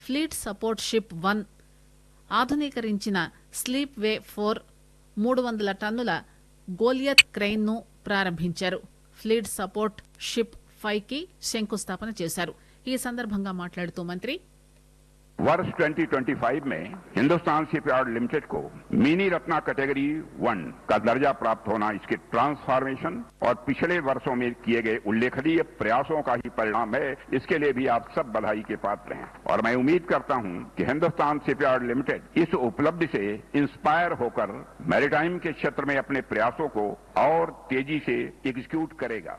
fleet support ship one ఆధునీకరించిన slipway four మూడు వందల టన్నుల గోలియత్ క్రెయిన్ ను ప్రారంభించారు ఫ్లీట్ సపోర్ట్ షిప్ ఫైవ్ కి శంకుస్థాపన చేశారు ఈ సందర్భంగా మాట్లాడుతూ మంత్రి वर्ष 2025 में हिंदुस्तान शिपयार्ड लिमिटेड को मिनी रत्ना कैटेगरी वन का दर्जा प्राप्त होना इसके ट्रांसफॉर्मेशन और पिछले वर्षों में किए गए उल्लेखनीय प्रयासों का ही परिणाम है इसके लिए भी आप सब बधाई के पात्र हैं और मैं उम्मीद करता हूं कि हिंदुस्तान शिपयार्ड लिमिटेड इस उपलब्धि से इंस्पायर होकर मैरिटाइम के क्षेत्र में अपने प्रयासों को और तेजी से एग्जीक्यूट करेगा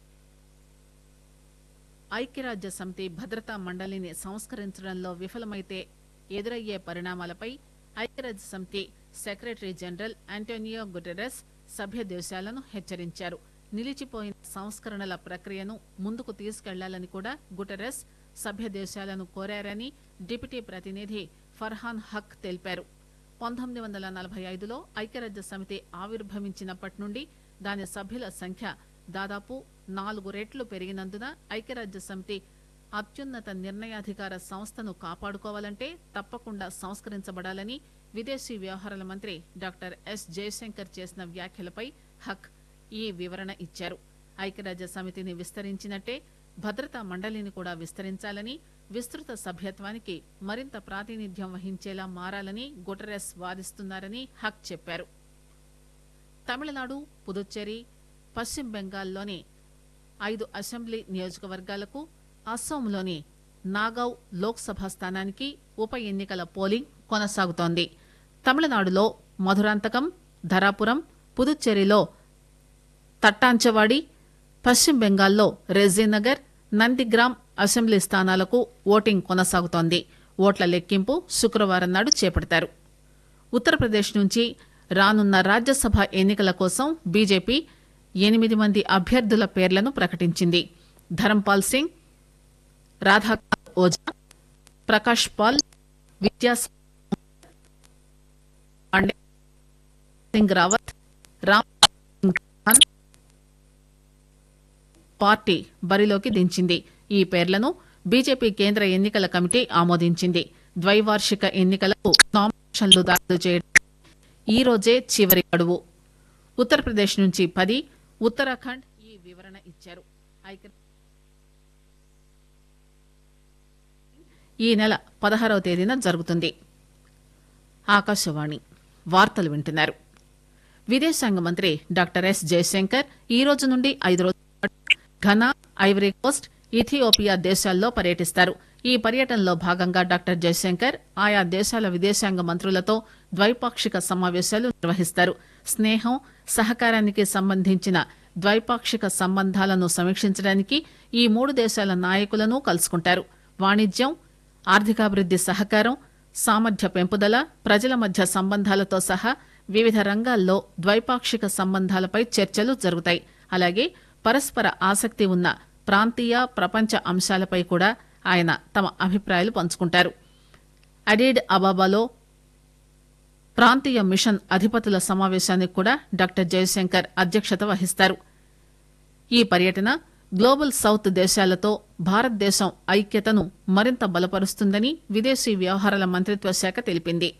ఐక్యరాజ్య సమితి భద్రతా మండలిని సంస్కరించడంలో విఫలమైతే ఎదురయ్యే పరిణామాలపై ఐక్యరాజ్య సమితి సెక్రటరీ జనరల్ ఆంటోనియో గుటెరస్ సభ్య దేశాలను హెచ్చరించారు నిలిచిపోయిన సంస్కరణల ప్రక్రియను ముందుకు తీసుకెళ్లాలని కూడా గుటెరస్ సభ్య దేశాలను కోరారని డిప్యూటీ ప్రతినిధి ఫర్హాన్ హక్ తెలిపారు పంతొమ్మిది వందల నలభై ఐదులో ఐక్యరాజ్య సమితి ఆవిర్భవించినప్పటి నుండి దాని సభ్యుల సంఖ్య దాదాపు నాలుగు రెట్లు పెరిగినందున ఐక్యరాజ్య సమితి అత్యున్నత నిర్ణయాధికార సంస్థను కాపాడుకోవాలంటే తప్పకుండా సంస్కరించబడాలని విదేశీ వ్యవహారాల మంత్రి డాక్టర్ ఎస్ జయశంకర్ చేసిన వ్యాఖ్యలపై హక్ ఈ వివరణ ఇచ్చారు ఐక్యరాజ్య సమితిని విస్తరించినట్టే భద్రతా మండలిని కూడా విస్తరించాలని విస్తృత సభ్యత్వానికి మరింత ప్రాతినిధ్యం వహించేలా మారాలని గుటరెస్ వాదిస్తున్నారని హక్ చెప్పారు తమిళనాడు పుదుచ్చేరి పశ్చిమ బెంగాల్లోని ఐదు అసెంబ్లీ నియోజకవర్గాలకు అస్సోంలోని నాగౌ లోక్సభ స్థానానికి ఉప ఎన్నికల పోలింగ్ కొనసాగుతోంది తమిళనాడులో మధురాంతకం ధరాపురం పుదుచ్చేరిలో తట్టాంచవాడి పశ్చిమ బెంగాల్లో రెజీనగర్ నందిగ్రామ్ అసెంబ్లీ స్థానాలకు ఓటింగ్ కొనసాగుతోంది ఓట్ల లెక్కింపు శుక్రవారం నాడు చేపడతారు ఉత్తరప్రదేశ్ నుంచి రానున్న రాజ్యసభ ఎన్నికల కోసం బీజేపీ ఎనిమిది మంది అభ్యర్థుల పేర్లను ప్రకటించింది ధరంపాల్ సింగ్ రాధాకాంత్ ఓజా ప్రకాష్ పాల్ విద్యాస్ పాండే సింగ్ రావత్ రామ్ సింగ్ చౌహాన్ పార్టీ బరిలోకి దించింది ఈ పేర్లను బీజేపీ కేంద్ర ఎన్నికల కమిటీ ఆమోదించింది ద్వైవార్షిక ఎన్నికలకు నామినేషన్లు దాఖలు చేయడం ఈ రోజే చివరి గడువు ఉత్తరప్రదేశ్ నుంచి పది ఉత్తరాఖండ్ ఈ వివరణ ఇచ్చారు ఐక్య ఈ నెల పదహారవ తేదీన జరుగుతుంది ఆకాశవాణి వార్తలు వింటున్నారు విదేశాంగ మంత్రి డాక్టర్ ఎస్ జయశంకర్ ఈ రోజు నుండి ఐదు రోజుల పాటు ఘనా ఐవరీ కోస్ట్ ఇథియోపియా దేశాల్లో పర్యటిస్తారు ఈ పర్యటనలో భాగంగా డాక్టర్ జయశంకర్ ఆయా దేశాల విదేశాంగ మంత్రులతో ద్వైపాక్షిక సమావేశాలు నిర్వహిస్తారు స్నేహం సహకారానికి సంబంధించిన ద్వైపాక్షిక సంబంధాలను సమీక్షించడానికి ఈ మూడు దేశాల నాయకులను కలుసుకుంటారు వాణిజ్యం ఆర్థికాభివృద్ది సహకారం సామర్థ్య పెంపుదల ప్రజల మధ్య సంబంధాలతో సహా వివిధ రంగాల్లో ద్వైపాక్షిక సంబంధాలపై చర్చలు జరుగుతాయి అలాగే పరస్పర ఆసక్తి ఉన్న ప్రాంతీయ ప్రపంచ అంశాలపై కూడా ఆయన తమ అభిప్రాయాలు పంచుకుంటారు అడీడ్ అబాబాలో ప్రాంతీయ మిషన్ అధిపతుల సమావేశానికి కూడా డాక్టర్ జయశంకర్ అధ్యక్షత వహిస్తారు ఈ పర్యటన గ్లోబల్ సౌత్ దేశాలతో భారతదేశం ఐక్యతను మరింత బలపరుస్తుందని విదేశీ వ్యవహారాల మంత్రిత్వ శాఖ తెలిపింది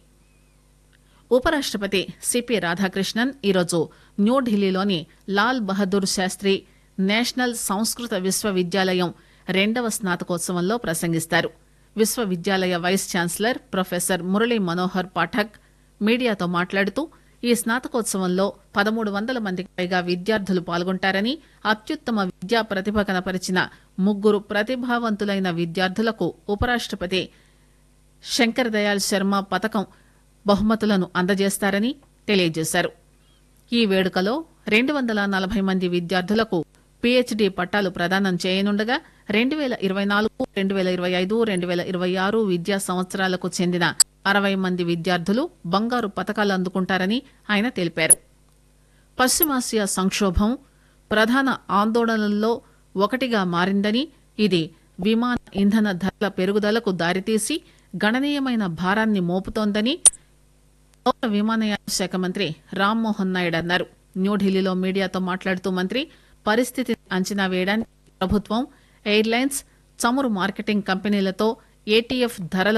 ఉపరాష్టపతి సిపి రాధాకృష్ణన్ ఈరోజు న్యూఢిల్లీలోని లాల్ బహదూర్ శాస్త్రి నేషనల్ సంస్కృత విశ్వవిద్యాలయం రెండవ స్నాతకోత్సవంలో ప్రసంగిస్తారు విశ్వవిద్యాలయ vice chancellor professor Murali Manohar Pathak మీడియాతో మాట్లాడుతూ ఈ స్నాతకోత్సవంలో పదమూడు వందల మందికి పైగా విద్యార్థులు పాల్గొంటారని అత్యుత్తమ విద్యా ప్రతిభ కనపరిచిన ముగ్గురు ప్రతిభావంతులైన విద్యార్థులకు ఉపరాష్టపతి శంకర్ దయాళ్ శర్మ పథకం బహుమతులను అందజేస్తారని తెలియజేశారు ఈ వేడుకలో రెండు వందల నలభై మంది విద్యార్థులకు పీహెచ్డీ పట్టాలు ప్రదానం చేయనుండగా రెండు వేల ఇరవై నాలుగు రెండు వేల ఇరవై ఐదు రెండు వేల ఇరవై ఆరు విద్యా సంవత్సరాలకు చెందిన అరవై మంది విద్యార్థులు బంగారు పథకాలు అందుకుంటారని ఆయన తెలిపారు పశ్చిమాసియా సంక్షోభం ప్రధాన ఆందోళనల్లో ఒకటిగా మారిందని ఇది విమాన ఇంధన ధరల పెరుగుదలకు దారితీసి గణనీయమైన భారాన్ని మోపుతోందని పౌర విమానయాన శాఖ మంత్రి రామ్మోహన్ నాయుడు అన్నారు న్యూఢిల్లీలో మీడియాతో మాట్లాడుతూ మంత్రి పరిస్థితిని అంచనా వేయడానికి ప్రభుత్వం ఎయిర్లైన్స్ చమురు మార్కెటింగ్ కంపెనీలతో ఏటీఎఫ్ ధరల